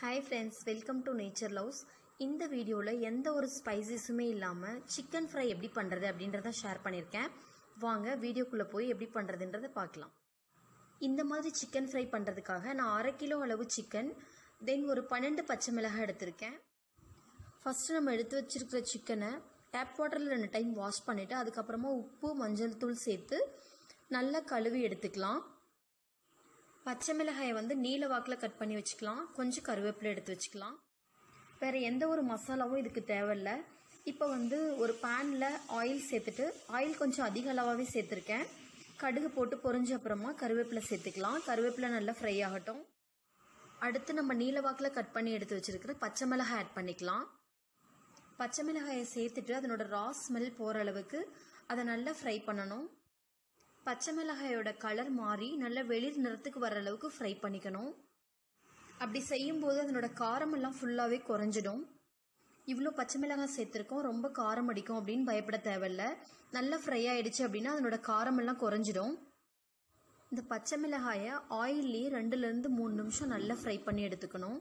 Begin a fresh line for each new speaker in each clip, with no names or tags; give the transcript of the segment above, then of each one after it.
hi friends welcome to nature loves இந்த வீடியோவில் எந்த ஒரு ஸ்பைசஸுமே இல்லாமல் சிக்கன் ஃப்ரை எப்படி பண்ணுறது அப்படின்றத ஷேர் பண்ணியிருக்கேன் வாங்க வீடியோக்குள்ளே போய் எப்படி பண்ணுறதுன்றதை பார்க்கலாம் இந்த மாதிரி சிக்கன் ஃப்ரை பண்ணுறதுக்காக நான் அரை கிலோ அளவு சிக்கன் தென் ஒரு பன்னெண்டு பச்சை மிளகாய் எடுத்திருக்கேன் ஃபஸ்ட்டு நம்ம எடுத்து வச்சிருக்கிற சிக்கனை டேப் வாட்டரில் ரெண்டு டைம் வாஷ் பண்ணிவிட்டு அதுக்கப்புறமா உப்பு மஞ்சள் தூள் சேர்த்து நல்லா கழுவி எடுத்துக்கலாம் பச்சை மிளகாயை வந்து நீல வாக்கில் கட் பண்ணி வச்சுக்கலாம் கொஞ்சம் கருவேப்பிலை எடுத்து வச்சுக்கலாம் வேறு எந்த ஒரு மசாலாவும் இதுக்கு தேவையில்ல இப்போ வந்து ஒரு பேனில் ஆயில் சேர்த்துட்டு ஆயில் கொஞ்சம் அதிக அளவாகவே சேர்த்துருக்கேன் கடுகு போட்டு பொரிஞ்ச அப்புறமா கருவேப்பிலை சேர்த்துக்கலாம் கருவேப்பிலை நல்லா ஃப்ரை ஆகட்டும் அடுத்து நம்ம நீல வாக்கில் கட் பண்ணி எடுத்து வச்சிருக்கிற பச்சை மிளகாய் ஆட் பண்ணிக்கலாம் பச்சை மிளகாயை சேர்த்துட்டு அதனோட ரா ஸ்மெல் போகிற அளவுக்கு அதை நல்லா ஃப்ரை பண்ணணும் பச்சை மிளகாயோட கலர் மாறி நல்ல வெளிர் நிறத்துக்கு வர அளவுக்கு ஃப்ரை பண்ணிக்கணும் அப்படி செய்யும்போது அதனோட காரமெல்லாம் ஃபுல்லாகவே குறைஞ்சிடும் இவ்வளோ பச்சை மிளகாய் சேர்த்துருக்கோம் ரொம்ப காரம் அடிக்கும் அப்படின்னு பயப்பட தேவையில்ல நல்லா ஃப்ரை ஆயிடுச்சு அப்படின்னா அதனோட காரமெல்லாம் குறைஞ்சிடும் இந்த பச்சை மிளகாயை ஆயிலே ரெண்டுலேருந்து மூணு நிமிஷம் நல்லா ஃப்ரை பண்ணி எடுத்துக்கணும்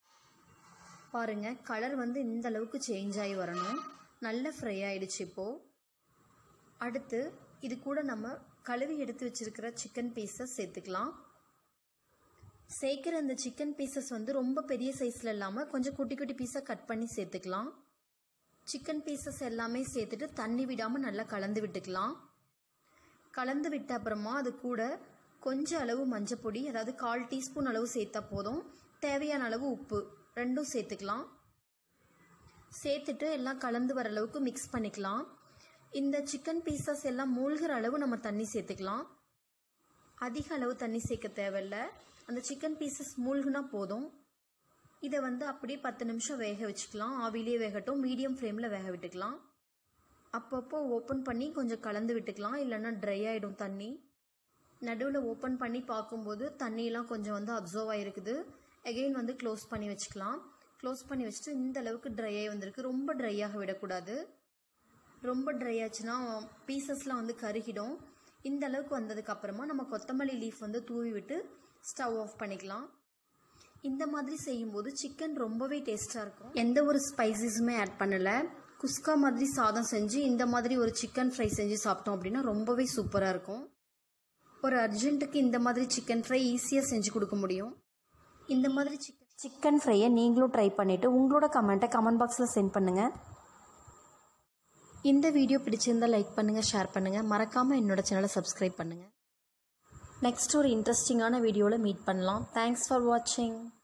பாருங்க கலர் வந்து இந்த அளவுக்கு சேஞ்ச் ஆகி வரணும் நல்லா ஃப்ரை ஆயிடுச்சு இப்போது அடுத்து இது கூட நம்ம கழுவி எடுத்து வச்சிருக்கிற சிக்கன் பீசஸ் சேர்த்துக்கலாம் சேர்க்குற அந்த சிக்கன் பீசஸ் வந்து ரொம்ப பெரிய சைஸில் இல்லாமல் கொஞ்சம் குட்டி குட்டி பீஸாக கட் பண்ணி சேர்த்துக்கலாம் சிக்கன் பீசஸ் எல்லாமே சேர்த்துட்டு தண்ணி விடாமல் நல்லா கலந்து விட்டுக்கலாம் கலந்து விட்ட அப்புறமா அது கூட கொஞ்சம் அளவு மஞ்சப்பொடி அதாவது கால் டீஸ்பூன் அளவு சேர்த்தா போதும் தேவையான அளவு உப்பு ரெண்டும் சேர்த்துக்கலாம் சேர்த்துட்டு எல்லாம் கலந்து வர அளவுக்கு மிக்ஸ் பண்ணிக்கலாம் இந்த சிக்கன் பீசஸ் எல்லாம் மூழ்கிற அளவு நம்ம தண்ணி சேர்த்துக்கலாம் அதிக அளவு தண்ணி சேர்க்க தேவையில்ல அந்த சிக்கன் பீசஸ் மூழ்குனா போதும் இதை வந்து அப்படியே பத்து நிமிஷம் வேக வச்சுக்கலாம் ஆவிலே வேகட்டும் மீடியம் ஃப்ளேமில் வேக விட்டுக்கலாம் அப்பப்போ ஓப்பன் பண்ணி கொஞ்சம் கலந்து விட்டுக்கலாம் இல்லைன்னா ட்ரை ஆகிடும் தண்ணி நடுவில் ஓப்பன் பண்ணி பார்க்கும்போது தண்ணியெல்லாம் கொஞ்சம் வந்து அப்சர்வ் ஆகிருக்குது எகெயின் வந்து க்ளோஸ் பண்ணி வச்சுக்கலாம் க்ளோஸ் பண்ணி வச்சுட்டு இந்த அளவுக்கு ட்ரை ஆகி வந்திருக்கு ரொம்ப ட்ரையாக விடக்கூடாது ரொம்ப ட்ரை ஆச்சுன்னா பீசஸ்லாம் வந்து கருகிடும் இந்த அளவுக்கு வந்ததுக்கு அப்புறமா நம்ம கொத்தமல்லி லீஃப் வந்து தூவி விட்டு ஸ்டவ் ஆஃப் பண்ணிக்கலாம் இந்த மாதிரி செய்யும்போது சிக்கன் ரொம்பவே டேஸ்ட்டாக இருக்கும் எந்த ஒரு ஸ்பைசஸுமே ஆட் பண்ணலை குஸ்கா மாதிரி சாதம் செஞ்சு இந்த மாதிரி ஒரு சிக்கன் ஃப்ரை செஞ்சு சாப்பிட்டோம் அப்படின்னா ரொம்பவே சூப்பராக இருக்கும் ஒரு அர்ஜென்ட்டுக்கு இந்த மாதிரி சிக்கன் ஃப்ரை ஈஸியாக செஞ்சு கொடுக்க முடியும் இந்த மாதிரி சிக்கன் சிக்கன் ஃப்ரையை நீங்களும் ட்ரை பண்ணிவிட்டு உங்களோட கமெண்ட்டை கமெண்ட் பாக்ஸில் சென்ட் பண்ணுங்கள் இந்த வீடியோ பிடிச்சிருந்தால் லைக் பண்ணுங்கள் ஷேர் பண்ணுங்கள் மறக்காமல் என்னோட சேனலை சப்ஸ்கிரைப் பண்ணுங்கள் நெக்ஸ்ட் ஒரு இன்ட்ரெஸ்டிங்கான வீடியோவில் மீட் பண்ணலாம் தேங்க்ஸ் ஃபார் வாட்சிங்